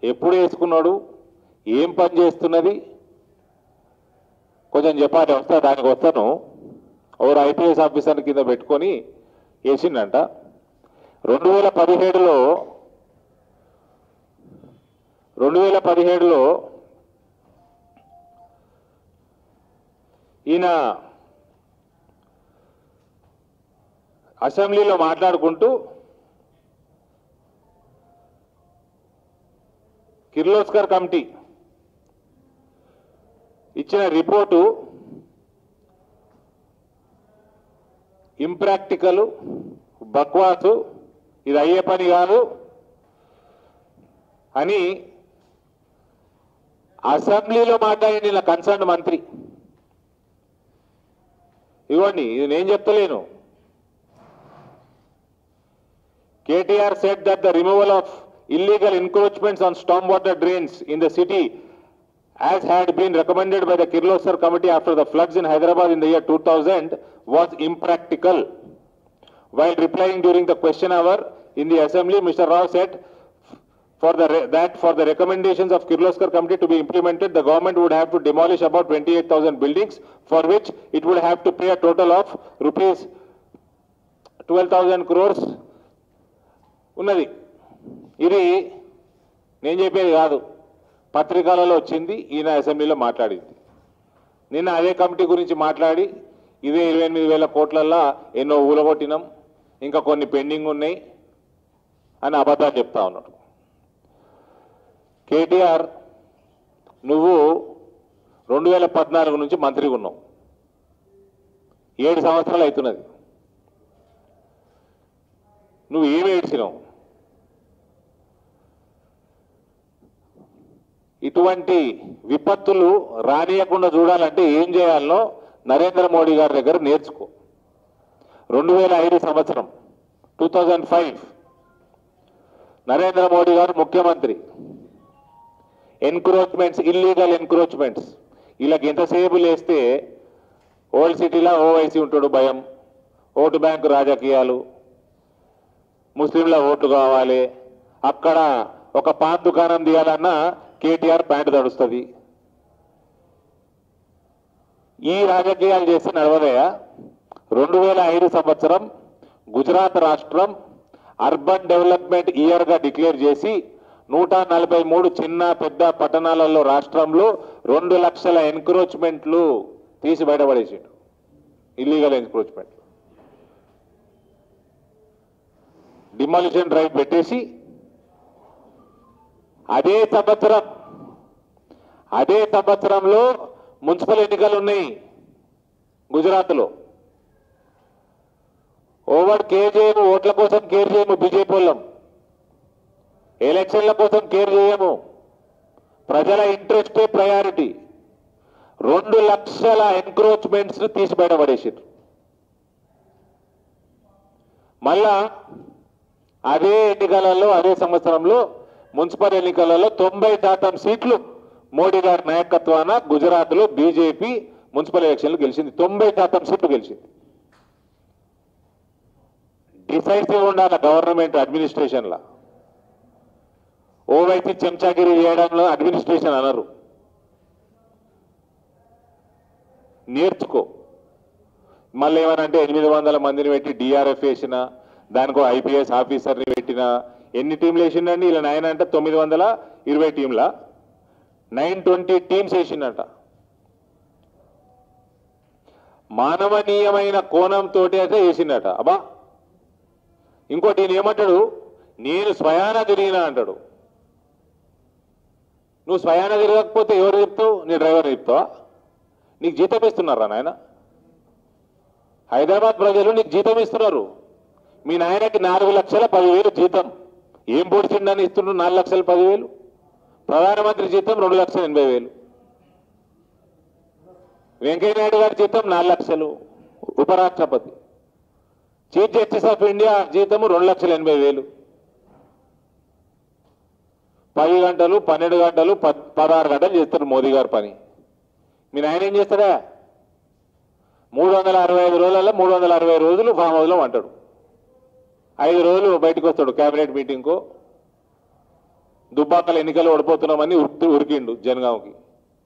ఎప్పుడు వేసుకున్నాడు ఏం పని చేస్తున్నది కొంచెం చెప్పాలి వస్తా దానికి వస్తాను ఎవరు ఐపీఎస్ ఆఫీసర్ కింద పెట్టుకొని వేసిండంట రెండు వేల పదిహేడులో రెండు వేల పదిహేడులో ఈయన అసెంబ్లీలో మాట్లాడుకుంటూ కిర్లోస్కర్ కమిటీ ఇచ్చిన రిపోర్టు ఇంప్రాక్టికల్ బక్వాసు ఇది అయ్యే పని కాదు అని అసెంబ్లీలో మాట్లాడింది నా కన్సర్న్ మంత్రి ఇవ్వండి ఇది నేను చెప్తలేను KTR said that the removal of illegal encroachments on stormwater drains in the city as had been recommended by the Kirloskar committee after the floods in Hyderabad in the year 2000 was impractical. While replying during the question hour in the assembly, Mr. Rao said for the re- that for the recommendations of Kirloskar committee to be implemented, the government would have to demolish about 28,000 buildings, for which it would have to pay a total of rupees 12,000 crores. ఉన్నది ఇది నేను చెప్పేది కాదు పత్రికలలో వచ్చింది ఈయన అసెంబ్లీలో మాట్లాడింది నిన్న అదే కమిటీ గురించి మాట్లాడి ఇదే ఇరవై ఎనిమిది వేల కోట్లల్లో ఎన్నో ఊలగొట్టినాం ఇంకా కొన్ని పెండింగ్ ఉన్నాయి అని అబద్ధాలు చెప్తా ఉన్నాడు కేటీఆర్ నువ్వు రెండు వేల పద్నాలుగు నుంచి మంత్రిగా ఉన్నావు ఏడు సంవత్సరాలు అవుతున్నది నువ్వు ఏమి ఏడ్చినావు ఇటువంటి విపత్తులు రానియకుండా చూడాలంటే ఏం చేయాలో నరేంద్ర మోడీ గారి దగ్గర నేర్చుకో రెండు వేల ఐదు సంవత్సరం two thousand five Narendra Modi గారు ముఖ్యమంత్రి ఎన్క్రోచ్మెంట్స్ ఇల్లీగల్ ఎన్క్రోచ్మెంట్స్ వీళ్ళకి ఎంతసేపు లేస్తే ఓల్డ్ సిటీలో ఓవైసీ ఉంటాడు భయం ఓటు బ్యాంకు రాజకీయాలు ముస్లింల ఓట్లు కావాలి అక్కడ ఒక పాన్ దుకాణం తీయాలన్నా కేటీఆర్ ప్యాంటు తడుస్తుంది ఈ రాజకీయాలు చేసి నడవదయా రెండు వేల ఐదు సంవత్సరం గుజరాత్ రాష్ట్రం అర్బన్ డెవలప్మెంట్ ఇయర్గా డిక్లేర్ చేసి నూట నలభై మూడు చిన్న పెద్ద పట్టణాలలో రాష్ట్రంలో రెండు లక్షల ఎన్క్రోచ్మెంట్లు తీసి బయటపడేసిండు ఇల్లీగల్ ఎన్క్రోచ్మెంట్ డిమాలిషన్ డ్రైవ్ పెట్టేసి అదే సంవత్సరం అదే సంవత్సరంలో మున్సిపల్ ఎన్నికలు ఉన్నాయి గుజరాత్లో ఓవర్ కేర్ చేయము ఓట్ల కోసం కేర్ చేయము బీజేపీ వాళ్ళం ఎలక్షన్ల కోసం కేర్ చేయము ప్రజల ఇంట్రెస్టే ప్రయారిటీ రెండు లక్షల ఎన్క్రోచ్మెంట్స్ తీసి బయటపడేసారు మళ్ళా అదే ఎన్నికలలో అదే సంవత్సరంలో మున్సిపల్ ఎన్నికలలో తొంభై శాతం సీట్లు మోడీ గారి నాయకత్వాన గుజరాత్లో బీజేపీ మున్సిపల్ ఎలక్షన్లు గెలిచింది తొంభై శాతం సీట్లు గెలిచింది డిసైసివ్ ఉండాలి గవర్నమెంట్ అడ్మినిస్ట్రేషన్లో ఓవైసీ చెంచాగిరి చేయడంలో అడ్మినిస్ట్రేషన్ అనరు నేర్చుకో మళ్ళీ ఏమనంటే ఎనిమిది వందల మందిని పెట్టి డిఆర్ఎఫ్ వేసిన దానికో ఐపీఎస్ ఆఫీసర్ని పెట్టిన ఎన్ని టీంలు వేసిండండి ఇలా నైన్ అంటే తొమ్మిది వందల ఇరవై టీంల నైన్ ట్వంటీ టీమ్స్ వేసిండట మానవనీయమైన కోణంతో అయితే వేసిండట అబ్బా ఇంకోటి ఈయన ఏమంటాడు నేను స్వయాన తిరిగినా అంటాడు నువ్వు స్వయాన తిరగకపోతే ఎవరు చెప్తావు నీ డ్రైవర్ చెప్తావా నీకు జీతం ఇస్తున్నారా నాయన హైదరాబాద్ ప్రజలు నీకు జీతం ఇస్తున్నారు మీ నాయనకి నాలుగు లక్షల పదివేలు జీతం ఏం పొడిచిండని ఇస్తున్నారు నాలుగు లక్షల పదివేలు ప్రధానమంత్రి జీతం రెండు లక్షల ఎనభై వేలు వెంకయ్యనాయుడు గారి జీతం నాలుగు లక్షలు ఉపరాష్ట్రపతి చీఫ్ జస్టిస్ ఆఫ్ ఇండియా జీతము రెండు లక్షల ఎనభై వేలు పది గంటలు పన్నెండు గంటలు పద్ పదహారు గంటలు చేస్తారు మోదీ గారు పని మీ నాయన ఏం చేస్తాడా మూడు వందల అరవై ఐదు రోజులలో మూడు వందల అరవై రోజులు ఫామ్ హౌస్లో అంటాడు ఐదు రోజులు బయటకు వస్తాడు కేబినెట్ మీటింగ్కు దుబ్బాకల ఎన్నికలు ఓడిపోతున్నామని ఉరికి ఉరికిండు జనగాంకి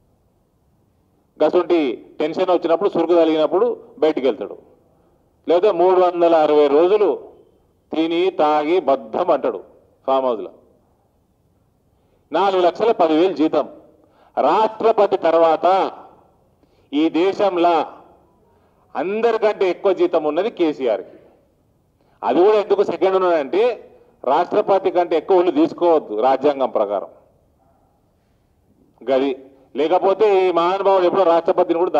గసంటి టెన్షన్ వచ్చినప్పుడు సురుకు తగిలినప్పుడు బయటికి వెళ్తాడు లేదా మూడు వందల అరవై రోజులు తిని తాగి బద్ధం అంటాడు ఫామ్ హౌస్లో నాలుగు లక్షల పదివేలు జీతం రాష్ట్రపతి తర్వాత ఈ దేశంలో అందరికంటే ఎక్కువ జీతం ఉన్నది కేసీఆర్కి అది కూడా ఎందుకు సెకండ్ ఉన్నదంటే రాష్ట్రపతి కంటే ఎక్కువ వాళ్ళు తీసుకోవద్దు రాజ్యాంగం ప్రకారం గది లేకపోతే ఈ మహానుభావుడు ఎప్పుడో రాష్ట్రపతిని కూడా